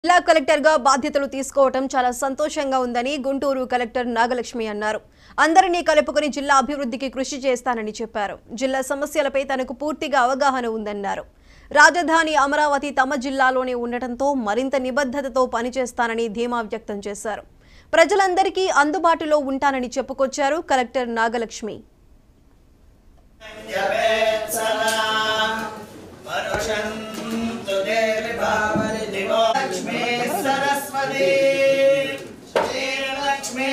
జిల్లా కలెక్టర్గా బాధ్యతలు తీసుకోవటం చాలా సంతోషంగా ఉందని గుంటూరు కలెక్టర్ నాగలక్ష్మి అన్నారు అందరినీ కలుపుకొని జిల్లా అభివృద్ధికి కృషి చేస్తానని చెప్పారు జిల్లా సమస్యలపై తనకు పూర్తిగా అవగాహన ఉందన్నారు రాజధాని అమరావతి తమ జిల్లాలోనే ఉండటంతో మరింత నిబద్ధతతో పనిచేస్తానని ధీమా వ్యక్తం చేశారు ప్రజలందరికీ అందుబాటులో ఉంటానని చెప్పుకొచ్చారు కలెక్టర్ నాగలక్ష్మి పరుషంతు దేవి భావరి దివో లక్ష్మీ సరస్వతి శ్రీలక్ష్మీ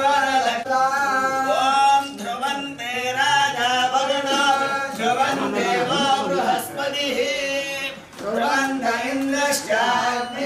ఓం ధ్రువంతే రాజా వరుణో ధ్రువంతే వో బృహస్పతి ధ్రువంత ఇంద్రశ్చాగ్ని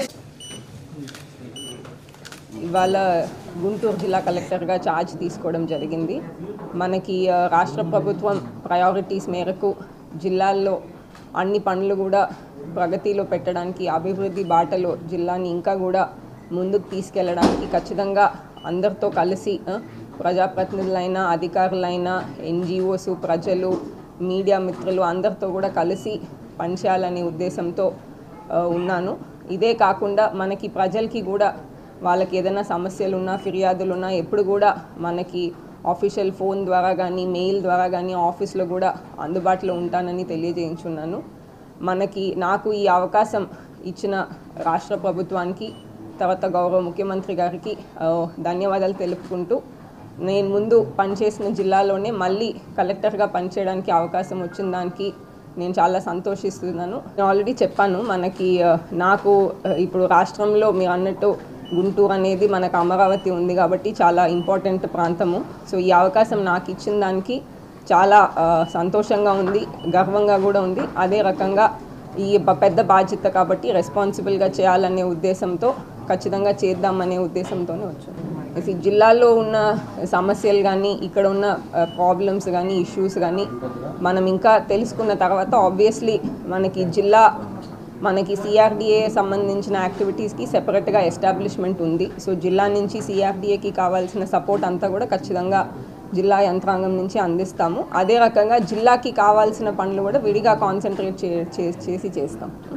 ఇవాళ గుంటూరు జిల్లా కలెక్టర్గా ఛార్జ్ తీసుకోవడం జరిగింది మనకి ఆ, రాష్ట్ర ప్రభుత్వం ప్రయారిటీస్ మేరకు జిల్లాల్లో అన్ని పనులు కూడా ప్రగతిలో పెట్టడానికి అభివృద్ధి బాటలో జిల్లాని ఇంకా కూడా ముందుకు తీసుకెళ్ళడానికి ఖచ్చితంగా అందరితో కలిసి ఆ, ప్రజాప్రతినిధులైనా అధికారులైనా ఎన్జిఓస్ ప్రజలు మీడియా మిత్రులు అందరితో కూడా కలిసి పనిచేయాలనే ఉద్దేశంతో ఆ, ఉన్నాను ఇదే కాకుండా మనకి ప్రజలకి కూడా వాళ్ళకి ఏదైనా సమస్యలు ఉన్నా ఫిర్యాదులు ఉన్నా ఎప్పుడు కూడా మనకి ఆఫీషియల్ ఫోన్ ద్వారా కానీ మెయిల్ ద్వారా కానీ ఆఫీస్లో కూడా అందుబాటులో ఉంటానని తెలియజేయించున్నాను మనకి నాకు ఈ అవకాశం ఇచ్చిన రాష్ట్ర ప్రభుత్వానికి తర్వాత గౌరవ ముఖ్యమంత్రి గారికి ఆ, ధన్యవాదాలు తెలుపుకుంటూ నేను ముందు పనిచేసిన జిల్లాలోనే మళ్ళీ కలెక్టర్గా పనిచేయడానికి అవకాశం వచ్చిన దానికి నేను చాలా సంతోషిస్తున్నాను నేను ఆల్రెడీ చెప్పాను మనకి ఆ, నాకు ఆ, ఇప్పుడు రాష్ట్రంలో మీరు అన్నట్టు గుంటూరు అనేది మనకు అమరావతి ఉంది కాబట్టి చాలా ఇంపార్టెంట్ ప్రాంతము సో ఈ అవకాశం నాకు ఇచ్చిన దానికి చాలా ఆ, సంతోషంగా ఉంది గర్వంగా కూడా ఉంది అదే రకంగా ఈ బ- పెద్ద బాధ్యత కాబట్టి రెస్పాన్సిబుల్గా చేయాలనే ఉద్దేశంతో ఖచ్చితంగా చేద్దామనే ఉద్దేశంతోనే వచ్చాను ఈ జిల్లాలో ఉన్న సమస్యలు కానీ ఇక్కడ ఉన్న ప్రాబ్లమ్స్ కానీ ఇష్యూస్ కానీ మనం ఇంకా తెలుసుకున్న తర్వాత ఆబ్వియస్లీ మనకి జిల్లా మనకి సిఆర్డిఏ సంబంధించిన యాక్టివిటీస్కి సెపరేట్గా ఎస్టాబ్లిష్మెంట్ ఉంది సో జిల్లా నుంచి సిఆర్డిఏకి కావాల్సిన సపోర్ట్ అంతా కూడా ఖచ్చితంగా జిల్లా యంత్రాంగం నుంచి అందిస్తాము అదే రకంగా జిల్లాకి కావాల్సిన పనులు కూడా విడిగా కాన్సన్ట్రేట్ చే చే- చేసి చేస్తాం